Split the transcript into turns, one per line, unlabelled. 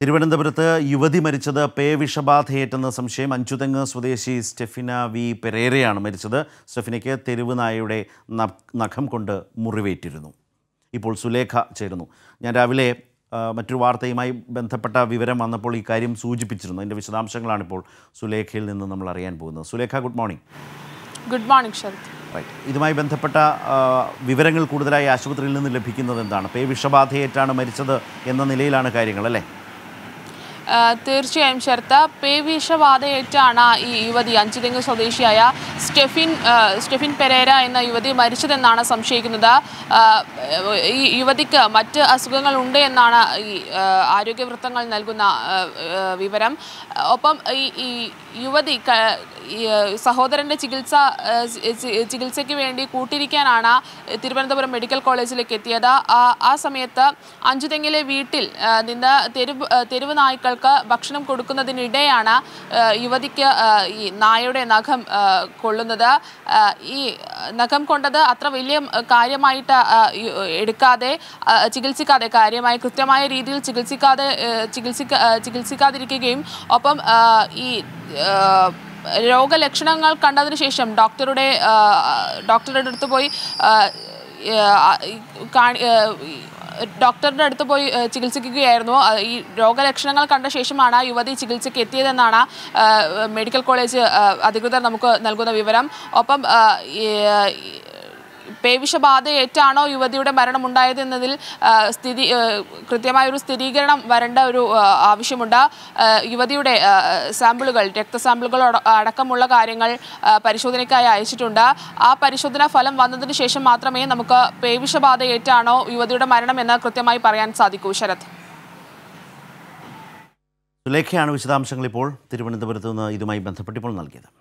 തിരുവനന്തപുരത്ത് യുവതി മരിച്ചത് പേ വിഷബാധയേറ്റെന്ന സംശയം അഞ്ചുതെങ്ങ് സ്വദേശി സ്റ്റെഫിന വി പെരേരയാണ് മരിച്ചത് സ്റ്റെഫിനയ്ക്ക് തെരുവ് നായയുടെ ന- നഖം കൊണ്ട് മുറിവേറ്റിരുന്നു ഇപ്പോൾ സുലേഖ ചേരുന്നു ഞാൻ രാവിലെ ആ, മറ്റൊരു വാർത്തയുമായി ബന്ധപ്പെട്ട വിവരം വന്നപ്പോൾ ഈ കാര്യം സൂചിപ്പിച്ചിരുന്നു അതിൻ്റെ വിശദാംശങ്ങളാണ് ഇപ്പോൾ സുലേഖയിൽ നിന്ന് നമ്മൾ അറിയാൻ പോകുന്നത് Sulekha good morning
good morning Sarath
right ഇതുമായി ബന്ധപ്പെട്ട ആ, വിവരങ്ങൾ കൂടുതലായി ആശുപത്രിയിൽ നിന്ന് ലഭിക്കുന്നത് എന്താണ് പേ വിഷബാധയേറ്റാണ് മരിച്ചത് എന്ന നിലയിലാണ് കാര്യങ്ങൾ അല്ലേ
ആ, തീർച്ചയായും ശരത്ത് പേവിഷബാധയേറ്റാണ് ഈ യുവതി അഞ്ചുതെങ്ങ് സ്വദേശിയായ സ്റ്റെഫിൻ ആ, സ്റ്റെഫിൻ പെരേര എന്ന യുവതി മരിച്ചതെന്നാണ് സംശയിക്കുന്നത് ആ, ഈ യുവതിക്ക് മറ്റ് അസുഖങ്ങൾ ഉണ്ട് എന്നാണ് ഈ ആ, ആരോഗ്യവൃത്തങ്ങൾ നൽകുന്ന ആ, ആ, വിവരം ഒപ്പം ഈ ഈ യുവതി ക- ഈ, ആ, സഹോദരൻ്റെ ചികിത്സ ആ, ചി- ചി- ചികിത്സയ്ക്ക് വേണ്ടി കൂട്ടിരിക്കാനാണ് തിരുവനന്തപുരം മെഡിക്കൽ കോളേജിലേക്ക് എത്തിയത് ആ ആ സമയത്ത് അഞ്ചുതെങ്ങിലെ വീട്ടിൽ ആ, നിന്ന് തെരുവ് ആ, തെരുവ് നായ്ക്കൾക്ക് ഭക്ഷണം കൊടുക്കുന്നതിനിടെയാണ് ആ, യുവതിക്ക് ആ, ഈ നായയുടെ നഖം ആ, കൊള്ളുന്നത് ആ, ഈ നഖം കൊണ്ടത് അത്ര വലിയ കാര്യമായിട്ട് ആ, യു- എടുക്കാതെ ആ, ചികിത്സിക്കാതെ കാര്യമായി കൃത്യമായ രീതിയിൽ ചികിത്സിക്കാതെ ആ, ചികിത്സിക്ക ആ, ചികിത്സിക്കാതിരിക്കുകയും ഒപ്പം ആ, ഈ ആ, രോഗലക്ഷണങ്ങൾ കണ്ടതിന് ശേഷം ഡോക്ടറുടെ ആ, ഡോക്ടറുടെ അടുത്ത് പോയി ആ, ആ, ഈ കാണി ആ, ഈ ഡോക്ടറുടെ അടുത്ത് പോയി ആ, ചികിത്സിക്കുകയായിരുന്നു ആ, ഈ രോഗലക്ഷണങ്ങൾ കണ്ട ശേഷമാണ് ആ യുവതി ചികിത്സയ്ക്ക് എത്തിയതെന്നാണ് ആ, മെഡിക്കൽ കോളേജ് ആ, അധികൃതർ നമുക്ക് നൽകുന്ന വിവരം ഒപ്പം ആ, ഈ, ഈ, പേവിഷബാധയേറ്റാണോ യുവതിയുടെ മരണമുണ്ടായത് എന്നതിൽ ആ, സ്ഥിതി ആ, കൃത്യമായൊരു സ്ഥിരീകരണം വരേണ്ട ഒരു ആ, ആവശ്യമുണ്ട് ആ, യുവതിയുടെ ആ, സാമ്പിളുകൾ രക്തസാമ്പിളുകൾ അട- അടക്കമുള്ള കാര്യങ്ങൾ ആ, പരിശോധനയ്ക്കായി അയച്ചിട്ടുണ്ട് ആ പരിശോധനാ ഫലം വന്നതിന് ശേഷം മാത്രമേ നമുക്ക് പേവിഷബാധയേറ്റാണോ യുവതിയുടെ മരണം എന്ന് കൃത്യമായി പറയാൻ സാധിക്കൂ ശരത്
സുലേഖയാണ് വിശദാംശങ്ങൾ ഇപ്പോൾ തിരുവനന്തപുരത്ത് നിന്ന് ഇതുമായി ബന്ധപ്പെട്ട് ഇപ്പോൾ നൽകിയത്